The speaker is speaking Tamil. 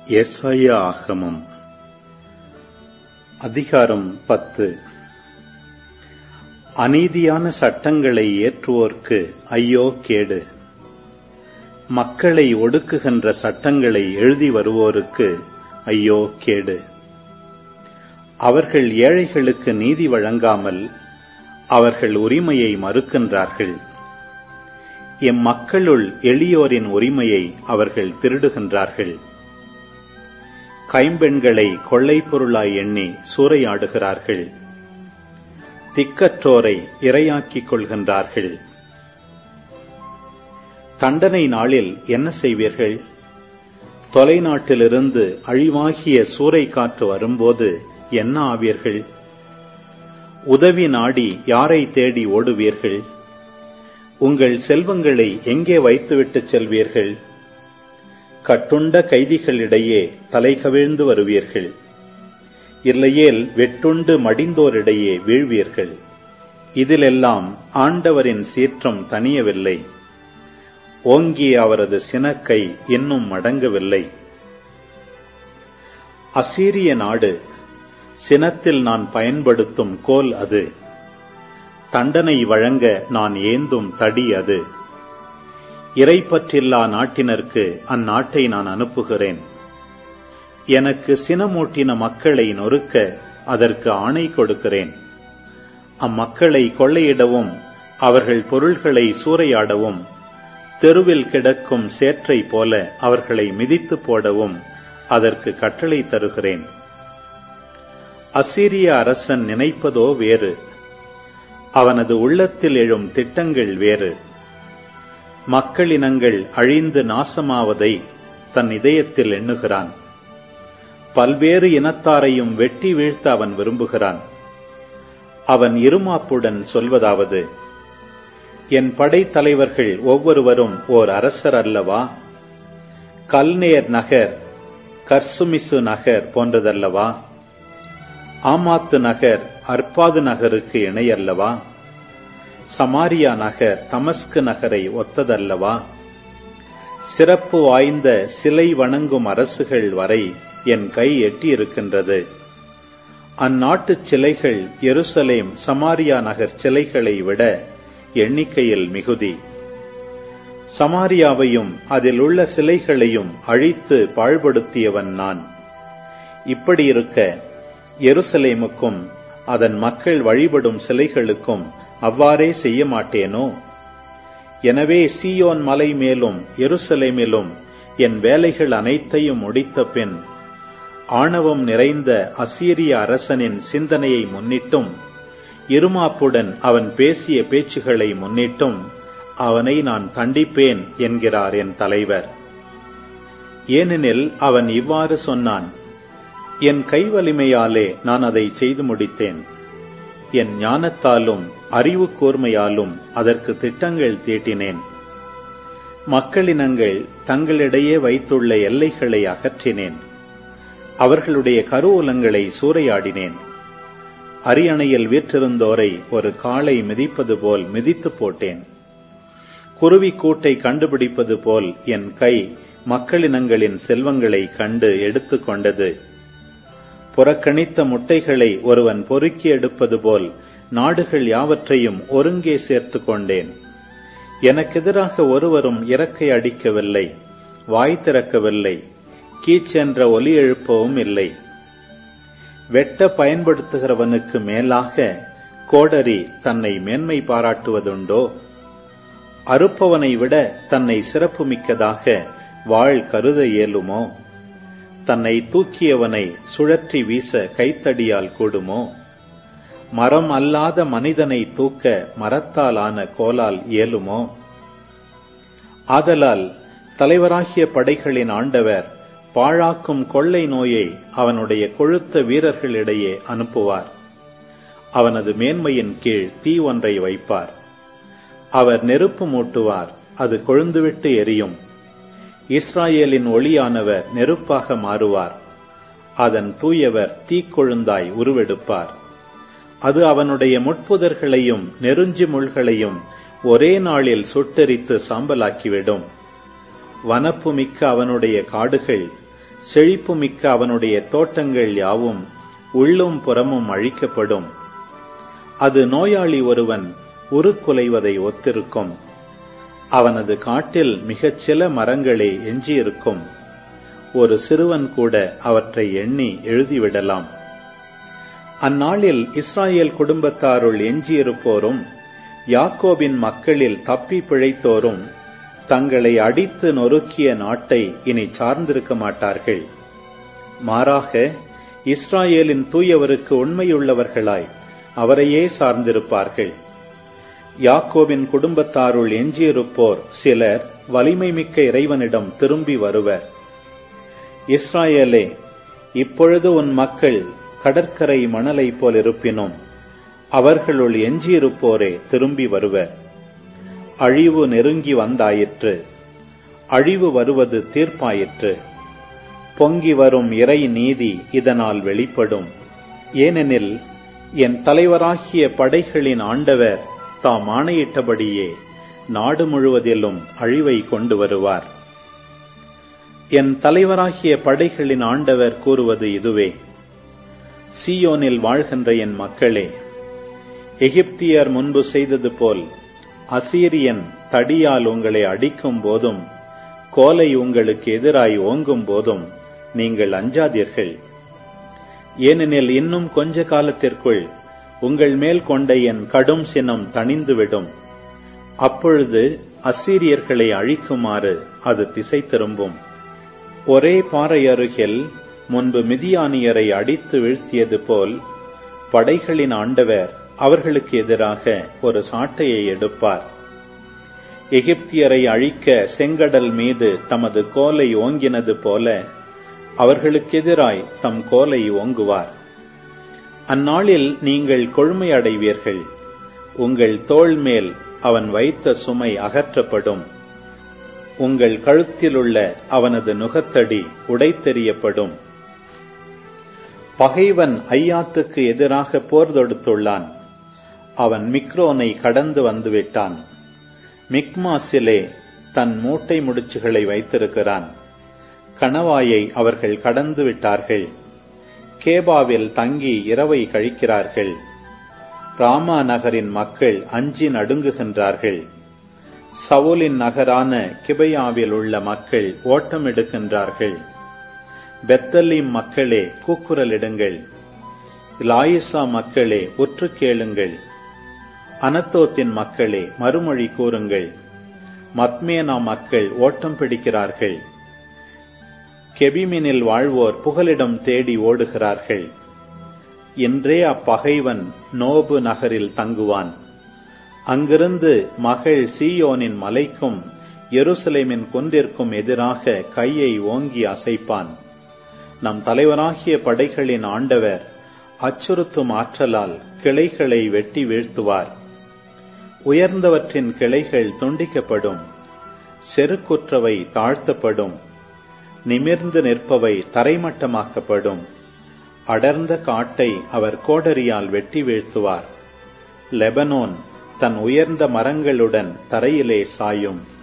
எஸ்ஐயா ஆகமம் அதிகாரம் பத்து அநீதியான சட்டங்களை ஏற்றுவோர்க்கு ஐயோ கேடு மக்களை ஒடுக்குகின்ற சட்டங்களை எழுதி வருவோருக்கு ஐயோ கேடு அவர்கள் ஏழைகளுக்கு நீதி வழங்காமல் அவர்கள் உரிமையை மறுக்கின்றார்கள் எம் மக்களுள் எளியோரின் உரிமையை அவர்கள் திருடுகின்றார்கள் கைம்பெண்களை கொள்ளைப் பொருளாய் எண்ணி சூறையாடுகிறார்கள் திக்கற்றோரை இரையாக்கிக் கொள்கின்றார்கள் தண்டனை நாளில் என்ன செய்வீர்கள் தொலைநாட்டிலிருந்து அழிவாகிய சூறை காற்று வரும்போது என்ன ஆவீர்கள் உதவி நாடி யாரை தேடி ஓடுவீர்கள் உங்கள் செல்வங்களை எங்கே வைத்துவிட்டு செல்வீர்கள் கட்டுண்ட கைதிகளிடையே தலை கவிழ்ந்து வருவீர்கள் இல்லையேல் வெட்டுண்டு மடிந்தோரிடையே வீழ்வீர்கள் இதிலெல்லாம் ஆண்டவரின் சீற்றம் தனியவில்லை ஓங்கிய அவரது சினக்கை இன்னும் மடங்கவில்லை அசீரிய நாடு சினத்தில் நான் பயன்படுத்தும் கோல் அது தண்டனை வழங்க நான் ஏந்தும் தடி அது இறைப்பற்றில்லா நாட்டினருக்கு அந்நாட்டை நான் அனுப்புகிறேன் எனக்கு சினமூட்டின மக்களை நொறுக்க அதற்கு ஆணை கொடுக்கிறேன் அம்மக்களை கொள்ளையிடவும் அவர்கள் பொருள்களை சூறையாடவும் தெருவில் கிடக்கும் சேற்றை போல அவர்களை மிதித்து போடவும் அதற்கு கட்டளை தருகிறேன் அசீரிய அரசன் நினைப்பதோ வேறு அவனது உள்ளத்தில் எழும் திட்டங்கள் வேறு மக்களினங்கள் அழிந்து நாசமாவதை தன் இதயத்தில் எண்ணுகிறான் பல்வேறு இனத்தாரையும் வெட்டி வீழ்த்த அவன் விரும்புகிறான் அவன் இருமாப்புடன் சொல்வதாவது என் படைத்தலைவர்கள் ஒவ்வொருவரும் ஓர் அரசர் அல்லவா கல்நேர் நகர் கர்சுமிசு நகர் போன்றதல்லவா ஆமாத்து நகர் அர்பாது நகருக்கு இணையல்லவா சமாரியா நகர் தமஸ்கு நகரை ஒத்ததல்லவா சிறப்பு வாய்ந்த சிலை வணங்கும் அரசுகள் வரை என் கை எட்டியிருக்கின்றது அந்நாட்டுச் சிலைகள் எருசலேம் சமாரியா நகர் சிலைகளை விட எண்ணிக்கையில் மிகுதி சமாரியாவையும் அதில் உள்ள சிலைகளையும் அழித்து பாழ்படுத்தியவன் நான் இப்படி இருக்க எருசலேமுக்கும் அதன் மக்கள் வழிபடும் சிலைகளுக்கும் அவ்வாறே செய்ய மாட்டேனோ எனவே சீயோன் மலை மேலும் எருசலேமிலும் என் வேலைகள் அனைத்தையும் முடித்த பின் ஆணவம் நிறைந்த அசீரிய அரசனின் சிந்தனையை முன்னிட்டும் இருமாப்புடன் அவன் பேசிய பேச்சுகளை முன்னிட்டும் அவனை நான் தண்டிப்பேன் என்கிறார் என் தலைவர் ஏனெனில் அவன் இவ்வாறு சொன்னான் என் கைவலிமையாலே நான் அதை செய்து முடித்தேன் என் ஞானத்தாலும் அறிவு கூர்மையாலும் அதற்கு திட்டங்கள் தீட்டினேன் மக்களினங்கள் தங்களிடையே வைத்துள்ள எல்லைகளை அகற்றினேன் அவர்களுடைய கருவூலங்களை சூறையாடினேன் அரியணையில் வீற்றிருந்தோரை ஒரு காளை மிதிப்பது போல் மிதித்து போட்டேன் குருவி கூட்டை கண்டுபிடிப்பது போல் என் கை மக்களினங்களின் செல்வங்களை கண்டு எடுத்துக் கொண்டது புறக்கணித்த முட்டைகளை ஒருவன் பொறுக்கி எடுப்பது போல் நாடுகள் யாவற்றையும் ஒருங்கே சேர்த்து கொண்டேன் எனக்கெதிராக ஒருவரும் இறக்கை அடிக்கவில்லை வாய் திறக்கவில்லை கீச்சென்ற ஒலி எழுப்பவும் இல்லை வெட்ட பயன்படுத்துகிறவனுக்கு மேலாக கோடரி தன்னை மேன்மை பாராட்டுவதுண்டோ அறுப்பவனை விட தன்னை சிறப்புமிக்கதாக வாழ் கருத இயலுமோ தன்னை தூக்கியவனை சுழற்றி வீச கைத்தடியால் கூடுமோ மரம் அல்லாத மனிதனை தூக்க மரத்தால் ஆன கோலால் இயலுமோ ஆதலால் தலைவராகிய படைகளின் ஆண்டவர் பாழாக்கும் கொள்ளை நோயை அவனுடைய கொழுத்த வீரர்களிடையே அனுப்புவார் அவனது மேன்மையின் கீழ் தீ ஒன்றை வைப்பார் அவர் நெருப்பு மூட்டுவார் அது கொழுந்துவிட்டு எரியும் இஸ்ராயேலின் ஒளியானவர் நெருப்பாக மாறுவார் அதன் தூயவர் தீக்கொழுந்தாய் உருவெடுப்பார் அது அவனுடைய முட்புதர்களையும் நெருஞ்சி முள்களையும் ஒரே நாளில் சுட்டெரித்து சாம்பலாக்கிவிடும் வனப்புமிக்க அவனுடைய காடுகள் செழிப்புமிக்க அவனுடைய தோட்டங்கள் யாவும் உள்ளும் புறமும் அழிக்கப்படும் அது நோயாளி ஒருவன் உருக்குலைவதை ஒத்திருக்கும் அவனது காட்டில் மிகச் சில மரங்களே எஞ்சியிருக்கும் ஒரு சிறுவன் கூட அவற்றை எண்ணி எழுதிவிடலாம் அந்நாளில் இஸ்ராயேல் குடும்பத்தாருள் எஞ்சியிருப்போரும் யாக்கோபின் மக்களில் தப்பி பிழைத்தோரும் தங்களை அடித்து நொறுக்கிய நாட்டை இனி சார்ந்திருக்க மாட்டார்கள் மாறாக இஸ்ராயேலின் தூயவருக்கு உண்மையுள்ளவர்களாய் அவரையே சார்ந்திருப்பார்கள் யாக்கோவின் குடும்பத்தாருள் எஞ்சியிருப்போர் சிலர் வலிமை மிக்க இறைவனிடம் திரும்பி வருவர் இஸ்ராயேலே இப்பொழுது உன் மக்கள் கடற்கரை மணலை போல் இருப்பினும் அவர்களுள் எஞ்சியிருப்போரே திரும்பி வருவர் அழிவு நெருங்கி வந்தாயிற்று அழிவு வருவது தீர்ப்பாயிற்று பொங்கி வரும் இறை நீதி இதனால் வெளிப்படும் ஏனெனில் என் தலைவராகிய படைகளின் ஆண்டவர் தாம் ஆணையிட்டபடியே நாடு முழுவதிலும் அழிவை கொண்டு வருவார் என் தலைவராகிய படைகளின் ஆண்டவர் கூறுவது இதுவே சியோனில் வாழ்கின்ற என் மக்களே எகிப்தியர் முன்பு செய்தது போல் அசீரியன் தடியால் உங்களை அடிக்கும் போதும் கோலை உங்களுக்கு எதிராய் ஓங்கும் போதும் நீங்கள் அஞ்சாதீர்கள் ஏனெனில் இன்னும் கொஞ்ச காலத்திற்குள் உங்கள் மேல் கொண்ட என் கடும் சினம் தணிந்துவிடும் அப்பொழுது அசீரியர்களை அழிக்குமாறு அது திசை திரும்பும் ஒரே பாறை அருகில் முன்பு மிதியானியரை அடித்து வீழ்த்தியது போல் படைகளின் ஆண்டவர் அவர்களுக்கு எதிராக ஒரு சாட்டையை எடுப்பார் எகிப்தியரை அழிக்க செங்கடல் மீது தமது கோலை ஓங்கினது போல அவர்களுக்கு எதிராய் தம் கோலை ஓங்குவார் அந்நாளில் நீங்கள் கொழுமை அடைவீர்கள் உங்கள் தோள் மேல் அவன் வைத்த சுமை அகற்றப்படும் உங்கள் கழுத்திலுள்ள அவனது நுகத்தடி உடைத்தெறியப்படும் பகைவன் ஐயாத்துக்கு எதிராக போர் தொடுத்துள்ளான் அவன் மிக்ரோனை கடந்து வந்துவிட்டான் மிக்மாசிலே தன் மூட்டை முடிச்சுகளை வைத்திருக்கிறான் கணவாயை அவர்கள் கடந்து விட்டார்கள் கேபாவில் தங்கி இரவை கழிக்கிறார்கள் ராமா நகரின் மக்கள் அஞ்சி நடுங்குகின்றார்கள் சவுலின் நகரான கிபையாவில் உள்ள மக்கள் ஓட்டம் எடுக்கின்றார்கள் பெத்தல்லீம் மக்களே கூக்குரலிடுங்கள் லாயிசா மக்களே உற்று கேளுங்கள் அனத்தோத்தின் மக்களே மறுமொழி கூறுங்கள் மத்மேனா மக்கள் ஓட்டம் பிடிக்கிறார்கள் கெபிமினில் வாழ்வோர் புகலிடம் தேடி ஓடுகிறார்கள் இன்றே அப்பகைவன் நோபு நகரில் தங்குவான் அங்கிருந்து மகள் சீயோனின் மலைக்கும் எருசலேமின் குன்றிற்கும் எதிராக கையை ஓங்கி அசைப்பான் நம் தலைவராகிய படைகளின் ஆண்டவர் அச்சுறுத்தும் ஆற்றலால் கிளைகளை வெட்டி வீழ்த்துவார் உயர்ந்தவற்றின் கிளைகள் துண்டிக்கப்படும் செருக்குற்றவை தாழ்த்தப்படும் நிமிர்ந்து நிற்பவை தரைமட்டமாக்கப்படும் அடர்ந்த காட்டை அவர் கோடரியால் வெட்டி வீழ்த்துவார் லெபனோன் தன் உயர்ந்த மரங்களுடன் தரையிலே சாயும்